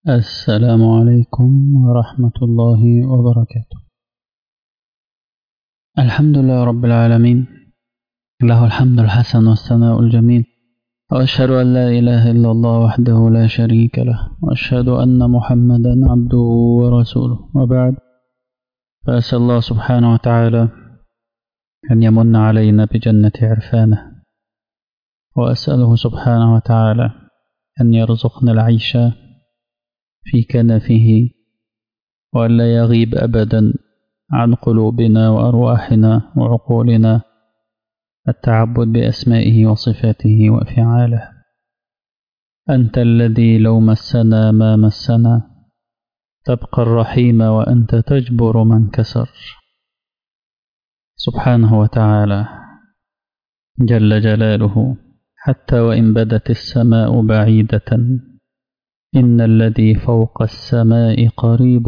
السلام عليكم ورحمة الله وبركاته الحمد لله رب العالمين له الحمد الحسن والثناء الجميل وأشهد أن لا إله إلا الله وحده لا شريك له وأشهد أن محمدا عبده ورسوله وبعد فأسأل الله سبحانه وتعالى أن يمن علينا بجنة عرفانه وأسأله سبحانه وتعالى أن يرزقنا العيش في كنفه وألا يغيب أبدا عن قلوبنا وأرواحنا وعقولنا التعبد بأسمائه وصفاته وأفعاله أنت الذي لو مسنا ما مسنا تبقى الرحيم وأنت تجبر من كسر سبحانه وتعالى جل جلاله حتى وإن بدت السماء بعيدة إن الذي فوق السماء قريب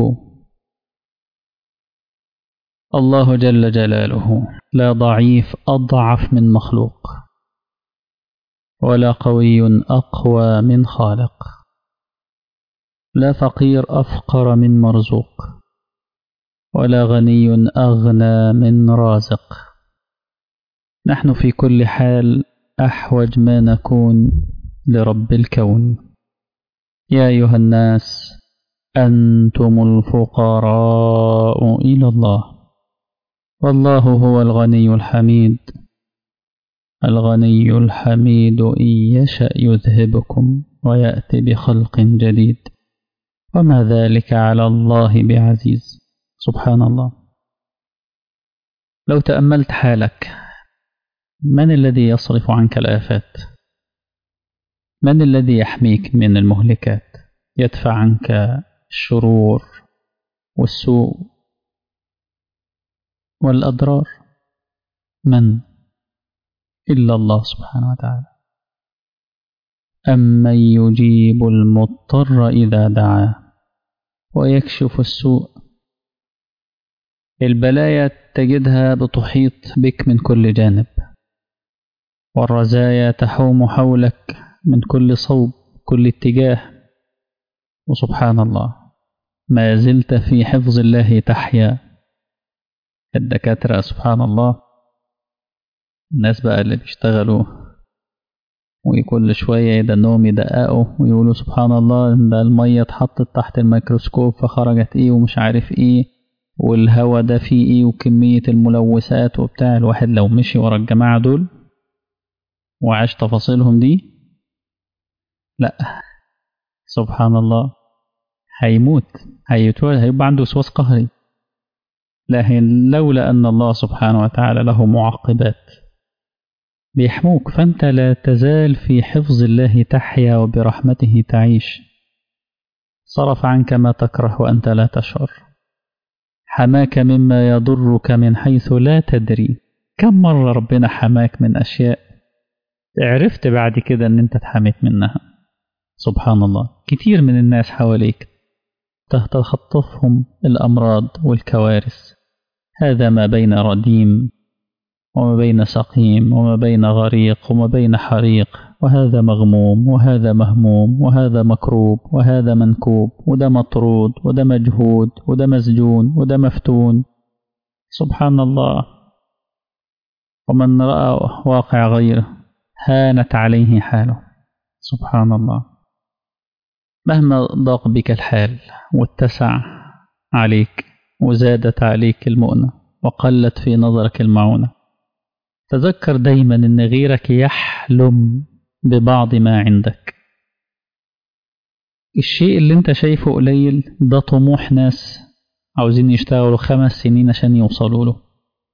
الله جل جلاله لا ضعيف أضعف من مخلوق ولا قوي أقوى من خالق لا فقير أفقر من مرزوق ولا غني أغنى من رازق نحن في كل حال أحوج ما نكون لرب الكون يا أيها الناس أنتم الفقراء إلى الله والله هو الغني الحميد الغني الحميد إن يشأ يذهبكم ويأتي بخلق جديد وما ذلك على الله بعزيز سبحان الله لو تأملت حالك من الذي يصرف عنك الآفات من الذي يحميك من المهلكات يدفع عنك الشرور والسوء والأضرار من إلا الله سبحانه وتعالى أمن يجيب المضطر إذا دعاه ويكشف السوء البلايا تجدها بتحيط بك من كل جانب والرزايا تحوم حولك من كل صوب كل اتجاه وسبحان الله ما زلت في حفظ الله تحيا الدكاترة سبحان الله الناس بقى اللي بيشتغلوا وكل شوية يدنهم يدققوا ويقولوا سبحان الله ده المية اتحطت تحت الميكروسكوب فخرجت ايه ومش عارف ايه والهوا ده فيه ايه وكمية الملوثات وبتاع الواحد لو مشي ورا الجماعة دول وعاش تفاصيلهم دي لا سبحان الله هيموت هيتولد هيبقى عنده وسواس قهري لكن لولا أن الله سبحانه وتعالى له معقبات بيحموك فأنت لا تزال في حفظ الله تحيا وبرحمته تعيش صرف عنك ما تكره وأنت لا تشعر حماك مما يضرك من حيث لا تدري كم مرة ربنا حماك من أشياء عرفت بعد كده أن أنت اتحميت منها سبحان الله كتير من الناس حواليك تتخطفهم الأمراض والكوارث هذا ما بين رديم وما بين سقيم وما بين غريق وما بين حريق وهذا مغموم وهذا مهموم وهذا مكروب وهذا منكوب وده مطرود وده مجهود وده مسجون وده مفتون سبحان الله ومن رأى واقع غيره هانت عليه حاله سبحان الله مهما ضاق بك الحال واتسع عليك وزادت عليك المؤنة وقلت في نظرك المعونة تذكر دايما ان غيرك يحلم ببعض ما عندك الشيء اللي انت شايفه قليل ده طموح ناس عاوزين يشتغلوا خمس سنين عشان يوصلوا له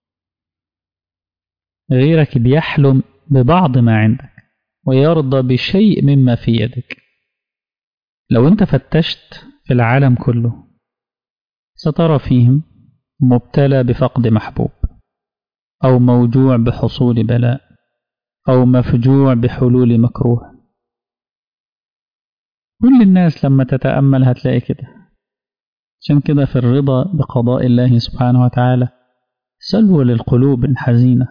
غيرك بيحلم ببعض ما عندك ويرضى بشيء مما في يدك لو انت فتشت في العالم كله سترى فيهم مبتلى بفقد محبوب أو موجوع بحصول بلاء أو مفجوع بحلول مكروه كل الناس لما تتأمل هتلاقي كده عشان كده في الرضا بقضاء الله سبحانه وتعالى سلوى للقلوب الحزينة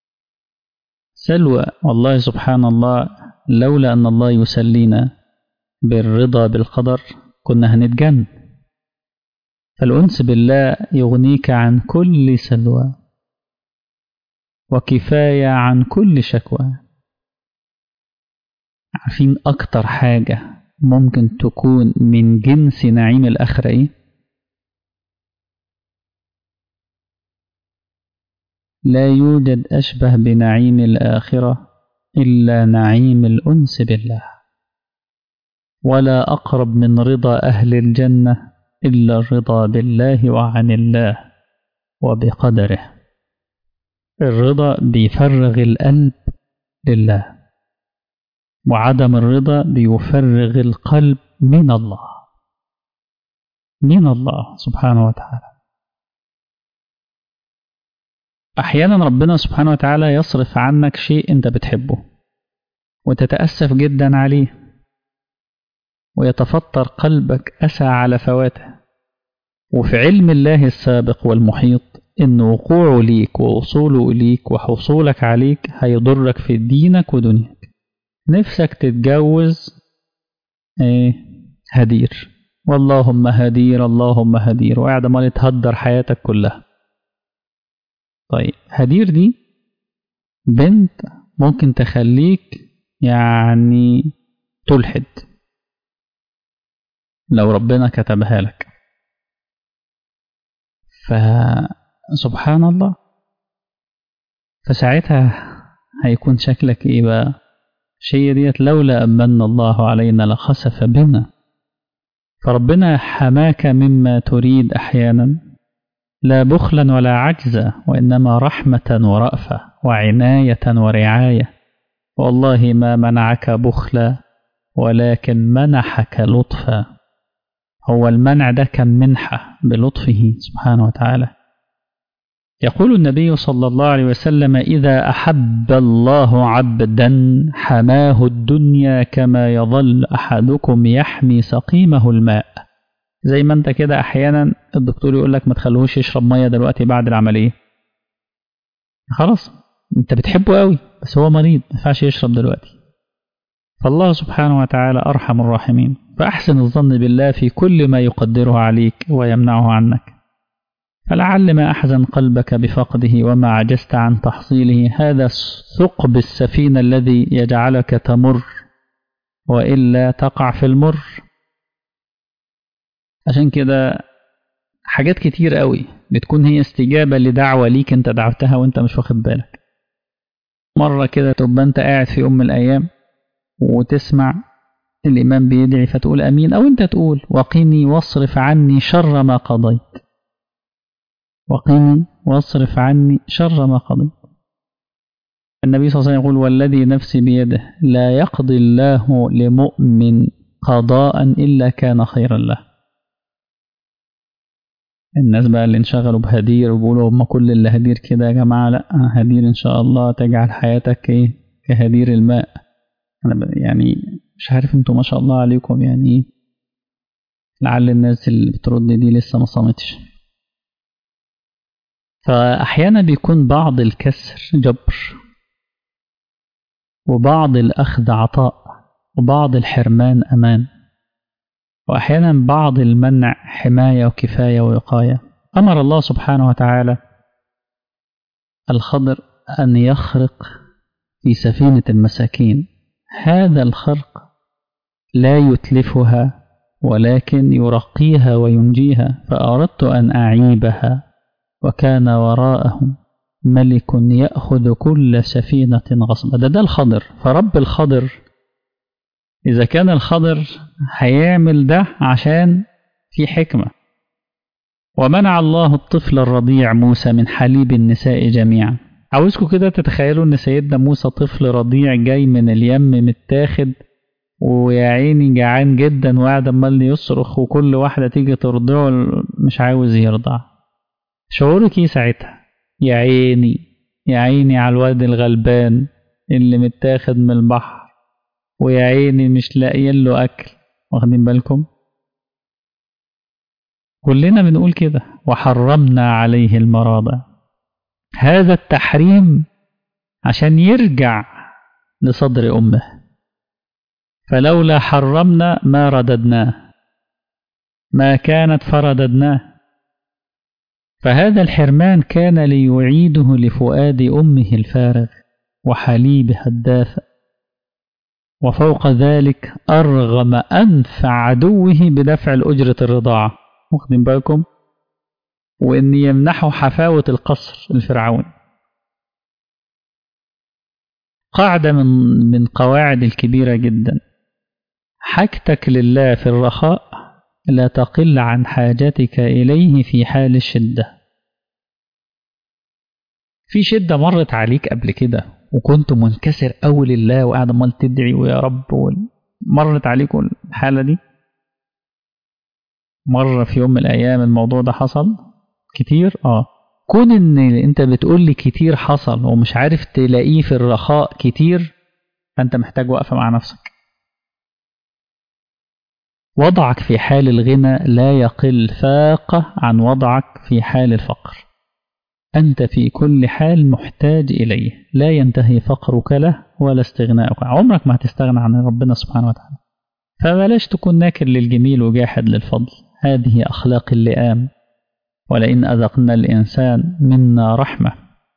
سلوى والله سبحان الله لولا أن الله يسلينا بالرضا بالقدر كنا هنتجن فالأنس بالله يغنيك عن كل سلوى وكفاية عن كل شكوى عارفين أكتر حاجة ممكن تكون من جنس نعيم الآخرة إيه؟ لا يوجد أشبه بنعيم الآخرة إلا نعيم الأنس بالله ولا أقرب من رضا أهل الجنة إلا الرضا بالله وعن الله وبقدره الرضا بيفرغ القلب لله وعدم الرضا بيفرغ القلب من الله من الله سبحانه وتعالى أحيانا ربنا سبحانه وتعالى يصرف عنك شيء أنت بتحبه وتتأسف جدا عليه ويتفطر قلبك أسى على فواته وفي علم الله السابق والمحيط إن وقوعه ليك ووصوله إليك وحصولك عليك هيضرك في دينك ودنياك نفسك تتجوز ايه هدير واللهم هدير اللهم هدير وقاعد عمال تهدر حياتك كلها طيب هدير دي بنت ممكن تخليك يعني تلحد لو ربنا كتبها لك فسبحان الله فساعتها هيكون شكلك ايه بقى شيء ديت لولا أمن الله علينا لخسف بنا فربنا حماك مما تريد أحيانا لا بخلا ولا عجزا وإنما رحمة ورأفة وعناية ورعاية والله ما منعك بخلا ولكن منحك لطفا هو المنع ده كان منحة بلطفه سبحانه وتعالى يقول النبي صلى الله عليه وسلم إذا أحب الله عبدا حماه الدنيا كما يظل أحدكم يحمي سقيمه الماء زي ما انت كده أحيانا الدكتور يقول لك ما تخلوش يشرب مية دلوقتي بعد العملية خلاص انت بتحبه قوي بس هو مريض ما ينفعش يشرب دلوقتي فالله سبحانه وتعالى أرحم الراحمين فأحسن الظن بالله في كل ما يقدره عليك ويمنعه عنك فلعل ما أحزن قلبك بفقده وما عجزت عن تحصيله هذا ثقب السفينة الذي يجعلك تمر وإلا تقع في المر عشان كده حاجات كتير قوي بتكون هي استجابة لدعوة ليك انت دعوتها وانت مش واخد بالك مرة كده تبقى انت قاعد في يوم من الأيام وتسمع الإمام بيدعي فتقول أمين أو انت تقول وقني واصرف عني شر ما قضيت وقني واصرف عني شر ما قضيت النبي صلى الله عليه وسلم يقول والذي نفسي بيده لا يقضي الله لمؤمن قضاء إلا كان خيرا له الناس بقى اللي انشغلوا بهدير وبيقولوا هم كل اللي هدير كده يا جماعة لا هدير إن شاء الله تجعل حياتك إيه كهدير الماء أنا يعني مش عارف انتوا ما شاء الله عليكم يعني لعل الناس اللي بترد دي لسه ما صامتش فأحيانا بيكون بعض الكسر جبر وبعض الأخذ عطاء وبعض الحرمان أمان وأحيانا بعض المنع حماية وكفاية ووقاية أمر الله سبحانه وتعالى الخضر أن يخرق في سفينة المساكين هذا الخرق لا يتلفها ولكن يرقيها وينجيها فأردت أن أعيبها وكان وراءهم ملك يأخذ كل سفينة غصبا ده ده الخضر فرب الخضر إذا كان الخضر هيعمل ده عشان في حكمة ومنع الله الطفل الرضيع موسى من حليب النساء جميعا عاوزكم كده تتخيلوا ان سيدنا موسى طفل رضيع جاي من اليم متاخد ويا عيني جعان جدا وقاعد عمال يصرخ وكل واحدة تيجي ترضعه مش عاوز يرضع شعورك ايه ساعتها يا عيني يا عيني على الواد الغلبان اللي متاخد من البحر ويا عيني مش لاقيين له اكل واخدين بالكم كلنا بنقول كده وحرمنا عليه المراضع هذا التحريم عشان يرجع لصدر امه فلولا حرمنا ما رددناه ما كانت فرددناه فهذا الحرمان كان ليعيده لفؤاد أمه الفارغ وحليبها الدافئ وفوق ذلك أرغم أنف عدوه بدفع الأجرة الرضاعة واخدين بالكم وإن يمنحه حفاوة القصر الفرعوني قاعدة من من قواعد الكبيرة جدا حاجتك لله في الرخاء لا تقل عن حاجتك إليه في حال الشدة في شدة مرت عليك قبل كده وكنت منكسر أوي لله وقاعد عمال تدعي ويا رب مرت عليكم الحالة دي مرة في يوم من الأيام الموضوع ده حصل كتير اه كون ان انت بتقول لي كتير حصل ومش عارف تلاقيه في الرخاء كتير فانت محتاج وقفة مع نفسك وضعك في حال الغنى لا يقل فاقة عن وضعك في حال الفقر أنت في كل حال محتاج إليه لا ينتهي فقرك له ولا استغناؤك عمرك ما هتستغنى عن ربنا سبحانه وتعالى فبلاش تكون ناكر للجميل وجاحد للفضل هذه أخلاق اللئام ولئن أذقنا الإنسان منا رحمة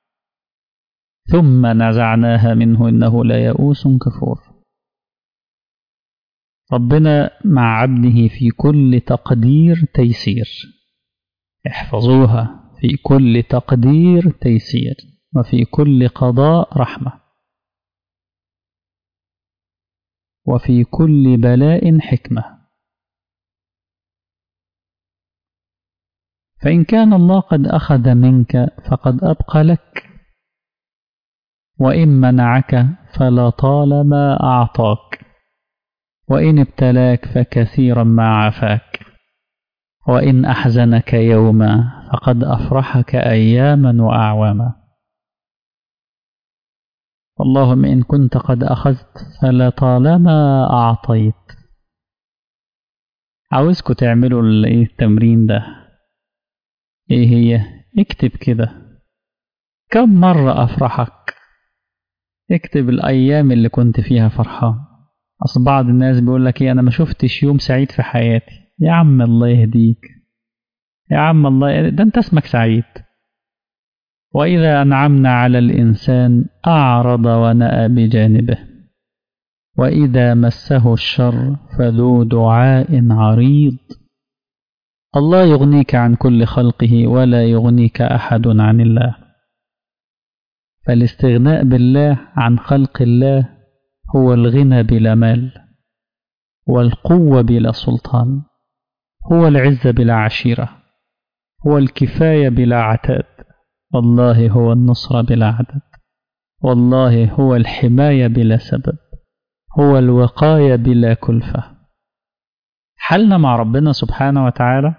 ثم نزعناها منه إنه ليئوس كفور ربنا مع عبده في كل تقدير تيسير احفظوها في كل تقدير تيسير وفي كل قضاء رحمة وفي كل بلاء حكمة فإن كان الله قد أخذ منك فقد أبقى لك وإن منعك فلطالما أعطاك وإن ابتلاك فكثيرا ما عافاك وإن أحزنك يوما فقد أفرحك أياما وأعواما اللهم إن كنت قد أخذت فلطالما أعطيت عاوزكم تعملوا التمرين ده إيه هي اكتب كده كم مرة أفرحك اكتب الأيام اللي كنت فيها فرحان أصل بعض الناس بيقول لك إيه أنا ما شفتش يوم سعيد في حياتي يا عم الله يهديك يا عم الله ده أنت اسمك سعيد وإذا أنعمنا على الإنسان أعرض ونأى بجانبه وإذا مسه الشر فذو دعاء عريض الله يغنيك عن كل خلقه ولا يغنيك أحد عن الله فالاستغناء بالله عن خلق الله هو الغنى بلا مال والقوة بلا سلطان هو العزة بلا عشيرة هو الكفاية بلا عتاد والله هو النصر بلا عدد والله هو الحماية بلا سبب هو الوقاية بلا كلفة حالنا مع ربنا سبحانه وتعالى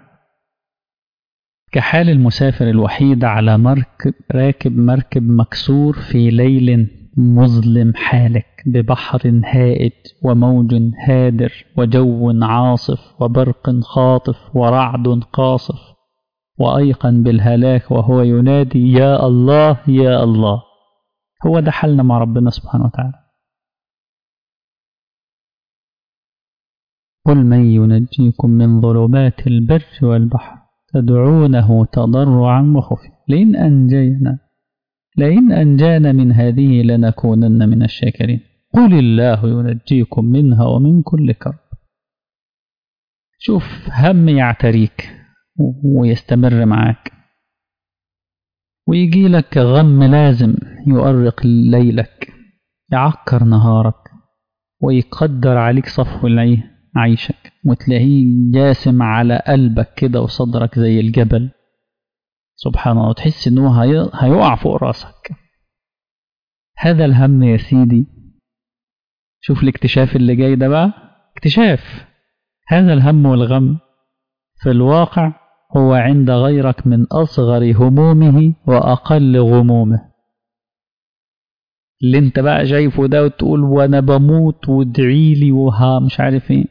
كحال المسافر الوحيد على مركب راكب مركب مكسور في ليل مظلم حالك ببحر هائج وموج هادر وجو عاصف وبرق خاطف ورعد قاصف وأيقن بالهلاك وهو ينادي يا الله يا الله هو ده حالنا مع ربنا سبحانه وتعالى قل من ينجيكم من ظلمات البر والبحر تدعونه تضرعا وخفيا لئن أنجينا لئن أنجانا من هذه لنكونن من الشاكرين قل الله ينجيكم منها ومن كل كرب شوف هم يعتريك ويستمر معاك ويجي لك غم لازم يؤرق ليلك يعكر نهارك ويقدر عليك صفو عيشك وتلاقيه جاسم على قلبك كده وصدرك زي الجبل سبحان الله وتحس انه هيقع فوق راسك هذا الهم يا سيدي شوف الاكتشاف اللي جاي ده بقى اكتشاف هذا الهم والغم في الواقع هو عند غيرك من أصغر همومه وأقل غمومه اللي انت بقى شايفه ده وتقول وانا بموت وادعي لي وها مش عارف ايه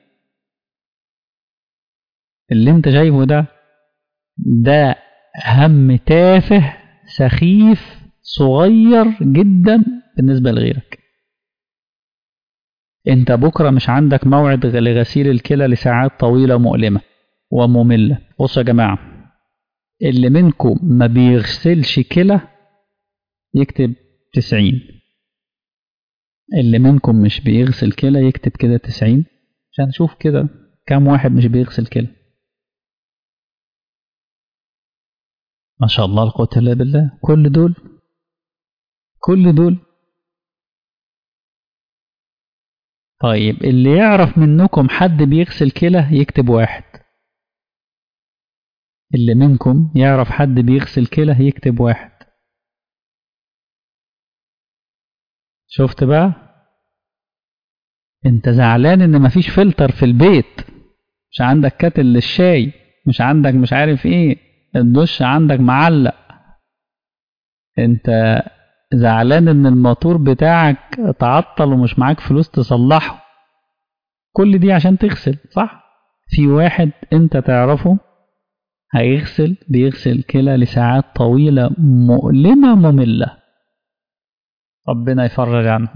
اللي انت شايفه ده ده هم تافه سخيف صغير جدا بالنسبة لغيرك انت بكرة مش عندك موعد لغسيل الكلى لساعات طويلة مؤلمة ومملة بصوا يا جماعة اللي منكم ما بيغسلش كلى يكتب تسعين اللي منكم مش بيغسل كلى يكتب كده تسعين عشان نشوف كده كام واحد مش بيغسل كلى ما شاء الله القوة إلا بالله كل دول كل دول طيب اللي يعرف منكم حد بيغسل كلى يكتب واحد اللي منكم يعرف حد بيغسل كلى يكتب واحد شفت بقى انت زعلان ان مفيش فلتر في البيت مش عندك كاتل للشاي مش عندك مش عارف ايه الدش عندك معلق انت زعلان ان الموتور بتاعك تعطل ومش معاك فلوس تصلحه كل دي عشان تغسل صح في واحد انت تعرفه هيغسل بيغسل كلى لساعات طويلة مؤلمة مملة ربنا يفرج عنه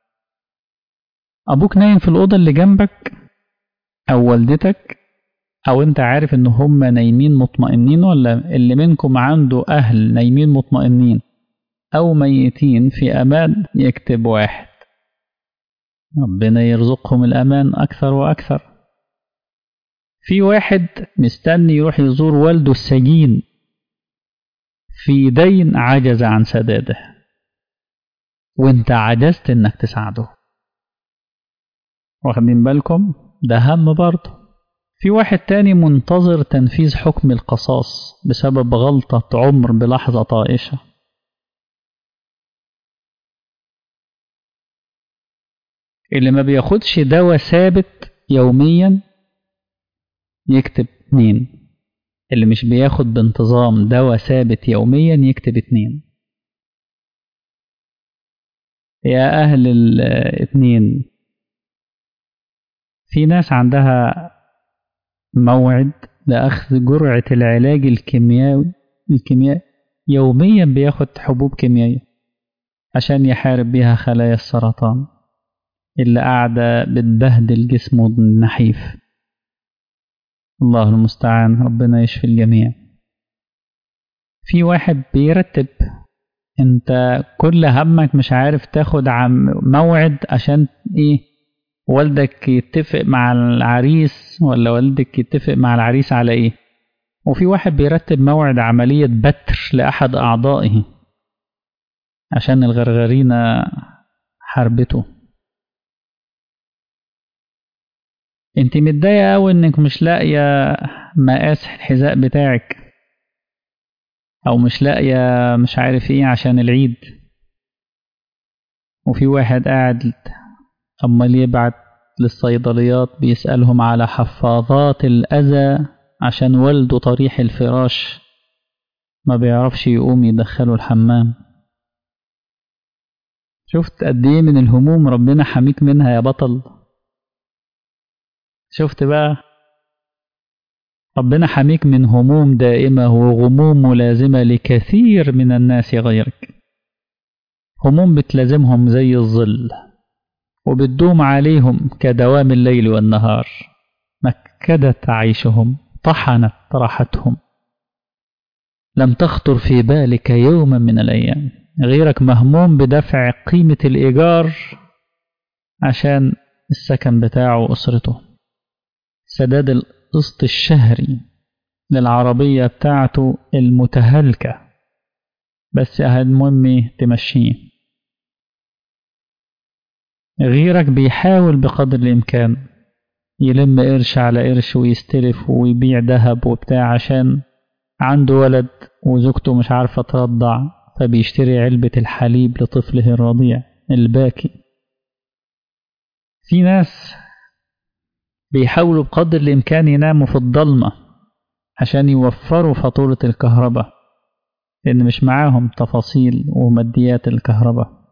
أبوك نايم في الأوضة اللي جنبك أو والدتك أو أنت عارف إن هم نايمين مطمئنين ولا اللي منكم عنده أهل نايمين مطمئنين أو ميتين في أمان يكتب واحد ربنا يرزقهم الأمان أكثر وأكثر في واحد مستني يروح يزور والده السجين في دين عجز عن سداده وانت عجزت انك تساعده واخدين بالكم ده هم برضه في واحد تاني منتظر تنفيذ حكم القصاص بسبب غلطة عمر بلحظة طائشة اللي ما بياخدش دواء ثابت يوميا يكتب اتنين اللي مش بياخد بانتظام دواء ثابت يوميا يكتب اتنين يا أهل الاتنين في ناس عندها موعد لأخذ جرعة العلاج الكيميائي الكيميائي يوميا بياخد حبوب كيميائية عشان يحارب بيها خلايا السرطان اللي قاعدة بتبهدل جسمه النحيف الله المستعان ربنا يشفي الجميع في واحد بيرتب انت كل همك مش عارف تاخد عم موعد عشان ايه والدك يتفق مع العريس ولا والدك يتفق مع العريس على ايه وفي واحد بيرتب موعد عملية بتر لأحد أعضائه عشان الغرغرينة حربته انت متضايقة أوي انك مش لاقية مقاس الحذاء بتاعك أو مش لاقية مش عارف ايه عشان العيد وفي واحد قاعد أمال يبعت للصيدليات بيسألهم على حفاظات الأذى عشان والده طريح الفراش ما بيعرفش يقوم يدخله الحمام شفت قد ايه من الهموم ربنا حميك منها يا بطل شفت بقى ربنا حميك من هموم دائمة وغموم ملازمة لكثير من الناس غيرك هموم بتلازمهم زي الظل وبتدوم عليهم كدوام الليل والنهار مكدت عيشهم طحنت راحتهم لم تخطر في بالك يوما من الأيام غيرك مهموم بدفع قيمة الإيجار عشان السكن بتاعه وأسرته سداد القسط الشهري للعربية بتاعته المتهالكة بس المهم تمشيه غيرك بيحاول بقدر الإمكان يلم قرش على قرش ويستلف ويبيع ذهب وبتاع عشان عنده ولد وزوجته مش عارفة ترضع فبيشتري علبة الحليب لطفله الرضيع الباكي في ناس بيحاولوا بقدر الإمكان يناموا في الضلمة عشان يوفروا فاتورة الكهرباء لأن مش معاهم تفاصيل وماديات الكهرباء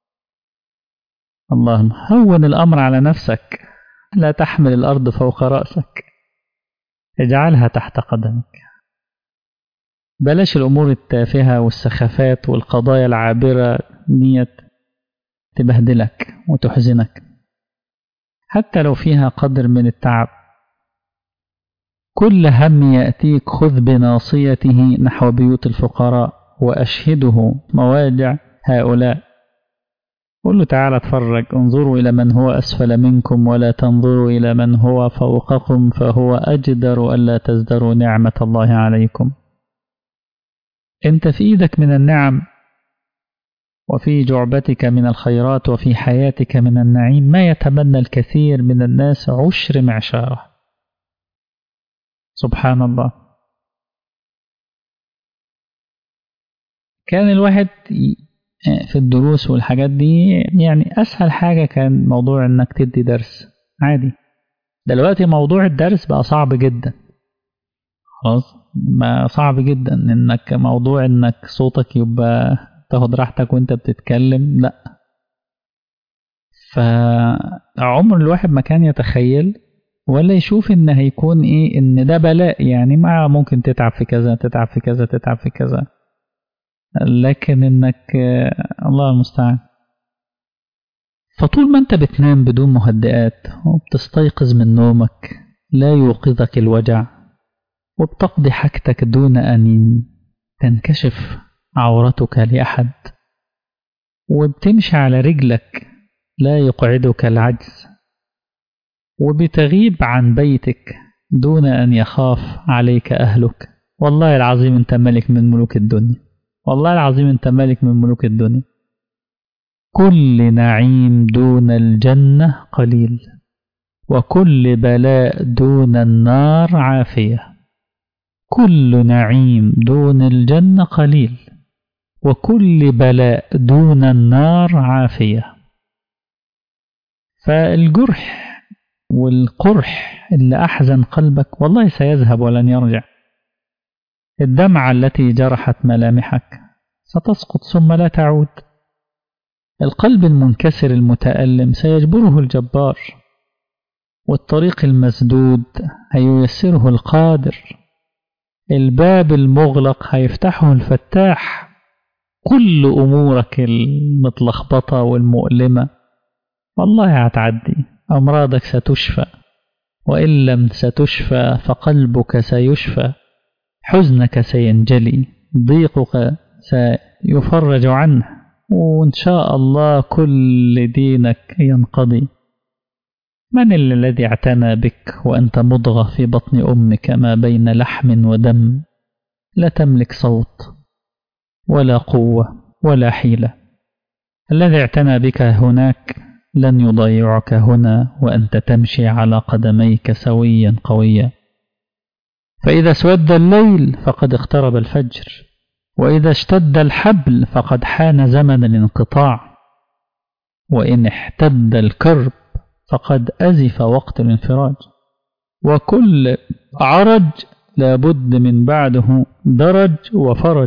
اللهم هون الأمر على نفسك لا تحمل الأرض فوق رأسك اجعلها تحت قدمك بلاش الأمور التافهة والسخافات والقضايا العابرة نية تبهدلك وتحزنك حتى لو فيها قدر من التعب كل هم يأتيك خذ بناصيته نحو بيوت الفقراء وأشهده مواجع هؤلاء قل له تعالى اتفرج انظروا إلى من هو أسفل منكم ولا تنظروا إلى من هو فوقكم فهو أجدر ألا تزدروا نعمة الله عليكم أنت في إيدك من النعم وفي جعبتك من الخيرات وفي حياتك من النعيم ما يتمنى الكثير من الناس عشر معشاره سبحان الله كان الواحد في الدروس والحاجات دي يعني أسهل حاجة كان موضوع إنك تدي درس عادي دلوقتي موضوع الدرس بقى صعب جدا خلاص ما صعب جدا إنك موضوع إنك صوتك يبقى تاخد راحتك وإنت بتتكلم لأ فعمر الواحد ما كان يتخيل ولا يشوف ان هيكون ايه ان ده بلاء يعني ما ممكن تتعب في كذا تتعب في كذا تتعب في كذا لكن انك الله المستعان فطول ما انت بتنام بدون مهدئات وبتستيقظ من نومك لا يوقظك الوجع وبتقضي حاجتك دون ان تنكشف عورتك لاحد وبتمشي على رجلك لا يقعدك العجز وبتغيب عن بيتك دون أن يخاف عليك أهلك والله العظيم أنت ملك من ملوك الدنيا والله العظيم أنت ملك من ملوك الدنيا كل نعيم دون الجنة قليل وكل بلاء دون النار عافية كل نعيم دون الجنة قليل وكل بلاء دون النار عافية فالجرح والقرح اللي أحزن قلبك والله سيذهب ولن يرجع الدمعة التي جرحت ملامحك ستسقط ثم لا تعود القلب المنكسر المتألم سيجبره الجبار والطريق المسدود هييسره القادر الباب المغلق هيفتحه الفتاح كل أمورك المتلخبطة والمؤلمة والله هتعدي أمراضك ستشفى وإن لم ستشفى فقلبك سيشفى حزنك سينجلي ضيقك سيفرج عنه وإن شاء الله كل دينك ينقضي من الذي اعتنى بك وأنت مضغة في بطن أمك ما بين لحم ودم لا تملك صوت ولا قوة ولا حيلة الذي اعتنى بك هناك لن يضيعك هنا وأنت تمشي على قدميك سويا قويا فإذا اسود الليل فقد اقترب الفجر وإذا اشتد الحبل فقد حان زمن الانقطاع وإن احتد الكرب فقد أزف وقت الانفراج وكل عرج لابد من بعده درج وفرج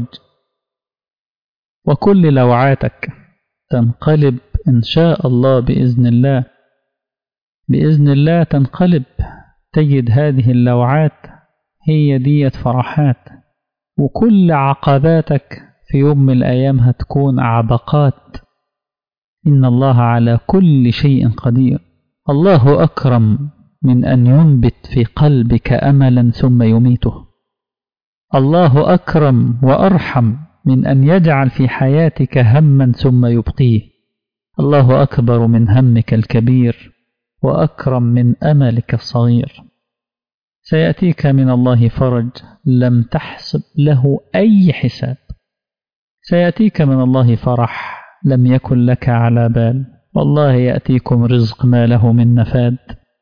وكل لوعاتك تنقلب إن شاء الله بإذن الله بإذن الله تنقلب تجد هذه اللوعات هي دية فرحات وكل عقباتك في يوم من الأيام هتكون عبقات إن الله على كل شيء قدير الله أكرم من أن ينبت في قلبك أملا ثم يميته الله أكرم وأرحم من أن يجعل في حياتك هما ثم يبقيه الله أكبر من همك الكبير وأكرم من أملك الصغير سيأتيك من الله فرج لم تحسب له أي حساب سيأتيك من الله فرح لم يكن لك على بال والله يأتيكم رزق ما له من نفاد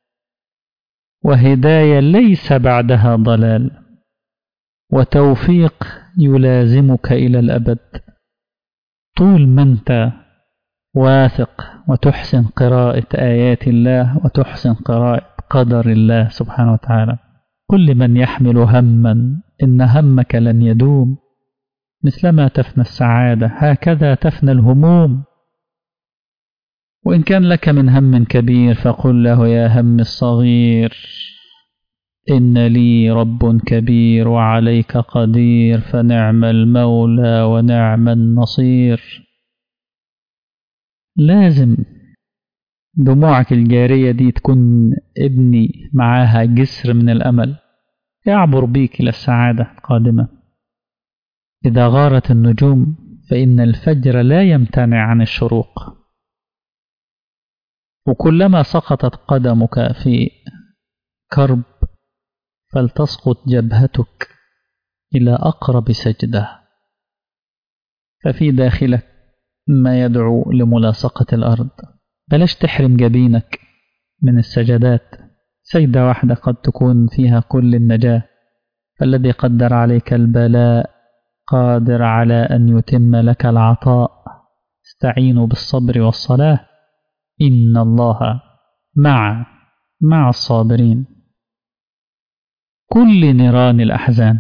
وهداية ليس بعدها ضلال وتوفيق يلازمك إلى الأبد طول ما أنت واثق وتحسن قراءة آيات الله وتحسن قراءة قدر الله سبحانه وتعالى كل من يحمل هما إن همك لن يدوم مثلما تفنى السعادة هكذا تفنى الهموم وإن كان لك من هم كبير فقل له يا هم الصغير إن لي رب كبير وعليك قدير فنعم المولى ونعم النصير لازم دموعك الجارية دي تكون ابني معاها جسر من الأمل يعبر بيك إلى السعادة القادمة إذا غارت النجوم فإن الفجر لا يمتنع عن الشروق وكلما سقطت قدمك في كرب فلتسقط جبهتك إلى أقرب سجدة ففي داخلك ما يدعو لملاصقة الأرض بلاش تحرم جبينك من السجدات سجدة واحدة قد تكون فيها كل النجاة فالذي قدر عليك البلاء قادر على أن يتم لك العطاء استعينوا بالصبر والصلاة إن الله مع مع الصابرين كل نيران الأحزان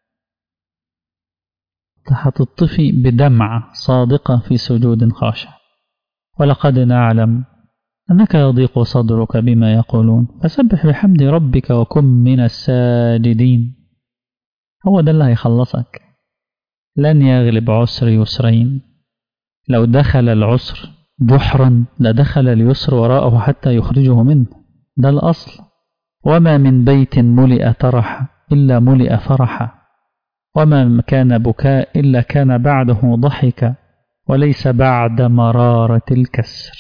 هتطفي بدمعة صادقة في سجود خاشع ولقد نعلم أنك يضيق صدرك بما يقولون فسبح بحمد ربك وكن من الساجدين هو ده اللي هيخلصك لن يغلب عسر يسرين لو دخل العسر بحرا لدخل اليسر وراءه حتى يخرجه منه ده الأصل وما من بيت ملئ ترحا إلا ملئ فرحا وما كان بكاء إلا كان بعده ضحكا وليس بعد مرارة الكسر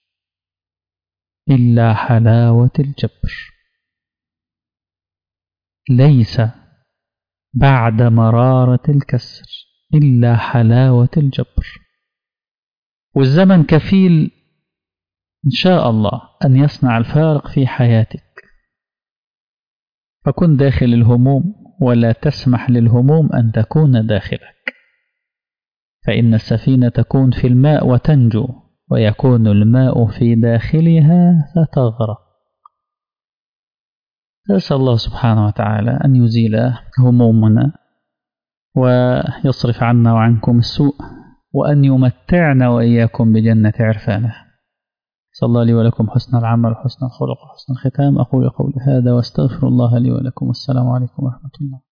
إلا حلاوة الجبر ليس بعد مرارة الكسر إلا حلاوة الجبر والزمن كفيل إن شاء الله أن يصنع الفارق في حياتك فكن داخل الهموم ولا تسمح للهموم أن تكون داخلك فإن السفينة تكون في الماء وتنجو ويكون الماء في داخلها فتغرق أسأل الله سبحانه وتعالى أن يزيل همومنا ويصرف عنا وعنكم السوء وأن يمتعنا وإياكم بجنة عرفانه صلى الله لي ولكم حسن العمل وحسن الخلق وحسن الختام أقول قولي هذا واستغفر الله لي ولكم والسلام عليكم ورحمة الله